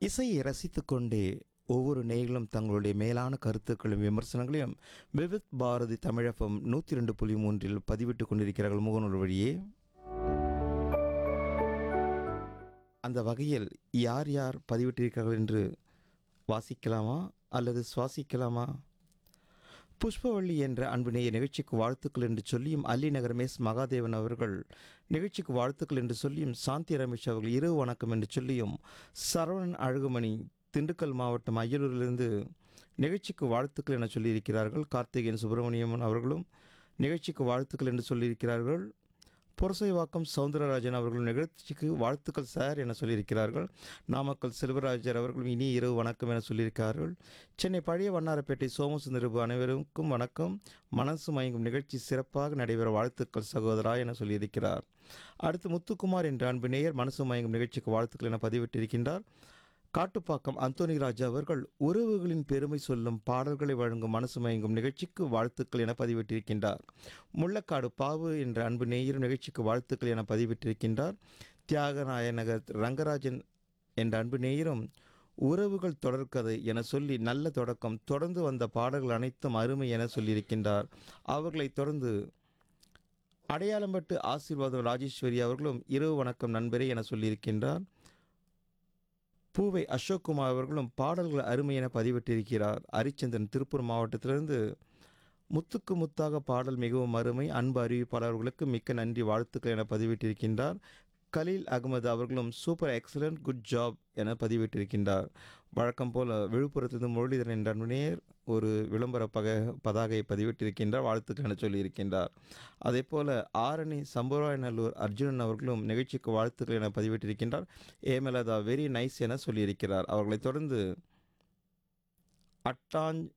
இசையை ரசித்துக்கொண்டே ஒவ்வொரு நேயர்களும் தங்களுடைய மேலான கருத்துக்களையும் விமர்சனங்களையும் விவித் பாரதி தமிழகம் நூற்றி ரெண்டு புள்ளி மூன்றில் பதிவிட்டுக் கொண்டிருக்கிறார்கள் முகநூல் வழியே அந்த வகையில் யார் யார் பதிவிட்டிருக்கிறார்கள் என்று வாசிக்கலாமா அல்லது சுவாசிக்கலாமா புஷ்பவள்ளி என்ற அன்பு நேய நிகழ்ச்சிக்கு வாழ்த்துக்கள் என்று சொல்லியும் அல்லி நகர் எஸ் மகாதேவன் அவர்கள் நிகழ்ச்சிக்கு வாழ்த்துக்கள் என்று சொல்லியும் சாந்தி ரமேஷ் அவர்கள் இரவு வணக்கம் என்று சொல்லியும் சரவணன் அழகுமணி திண்டுக்கல் மாவட்டம் அய்யலூரிலிருந்து நிகழ்ச்சிக்கு வாழ்த்துக்கள் என சொல்லியிருக்கிறார்கள் கார்த்திகேயன் சுப்பிரமணியன் அவர்களும் நிகழ்ச்சிக்கு வாழ்த்துக்கள் என்று சொல்லியிருக்கிறார்கள் புரசைவாக்கம் சவுந்தரராஜன் அவர்கள் நிகழ்ச்சிக்கு வாழ்த்துக்கள் சார் என சொல்லியிருக்கிறார்கள் நாமக்கல் செல்வராஜர் அவர்களும் இனி இரவு வணக்கம் என சொல்லியிருக்கிறார்கள் சென்னை பழைய வண்ணாரப்பேட்டை சோமசுந்தரபு அனைவருக்கும் வணக்கம் மனசு மயங்கும் நிகழ்ச்சி சிறப்பாக நடைபெற வாழ்த்துக்கள் சகோதரா என சொல்லியிருக்கிறார் அடுத்து முத்துக்குமார் என்ற அன்பு நேயர் மனசு மயங்கும் நிகழ்ச்சிக்கு வாழ்த்துக்கள் என பதிவிட்டிருக்கின்றார் காட்டுப்பாக்கம் அந்தோனி ராஜா அவர்கள் உறவுகளின் பெருமை சொல்லும் பாடல்களை வழங்கும் மனசு மயங்கும் நிகழ்ச்சிக்கு வாழ்த்துக்கள் என பதிவிட்டிருக்கின்றார் முள்ளக்காடு பாவு என்ற அன்பு நேயரும் நிகழ்ச்சிக்கு வாழ்த்துக்கள் என பதிவிட்டிருக்கின்றார் தியாகராய நகர் ரங்கராஜன் என்ற அன்பு நேயரும் உறவுகள் தொடர்கதை என சொல்லி நல்ல தொடக்கம் தொடர்ந்து வந்த பாடல்கள் அனைத்தும் அருமை என சொல்லியிருக்கின்றார் அவர்களைத் தொடர்ந்து அடையாளம்பட்டு ஆசீர்வாதம் ராஜேஸ்வரி அவர்களும் இரவு வணக்கம் நண்பரே என சொல்லியிருக்கின்றார் பூவை அசோக்குமார் அவர்களும் பாடல்கள் அருமை என பதிவிட்டிருக்கிறார் ஹரிச்சந்திரன் திருப்பூர் மாவட்டத்திலிருந்து முத்துக்கு முத்தாக பாடல் மிகவும் அருமை அன்பு அறிவிப்பாளர்களுக்கு மிக்க நன்றி வாழ்த்துக்கள் என பதிவிட்டிருக்கின்றார் கலீல் அகமது அவர்களும் சூப்பர் எக்ஸலண்ட் குட் ஜாப் என பதிவிட்டிருக்கின்றார் வழக்கம் போல விழுப்புரத்திலிருந்து முரளிதரன் என்ற நேர் ஒரு விளம்பர பக பதாகையை பதிவிட்டிருக்கின்றார் வாழ்த்துக்கள் என சொல்லியிருக்கின்றார் அதே போல ஆரணி சம்புராயநல்லூர் அர்ஜுனன் அவர்களும் நிகழ்ச்சிக்கு வாழ்த்துக்கள் என பதிவிட்டிருக்கின்றார் ஏமலதா வெரி நைஸ் என சொல்லியிருக்கிறார் அவர்களைத் தொடர்ந்து அட்டாஞ்ச்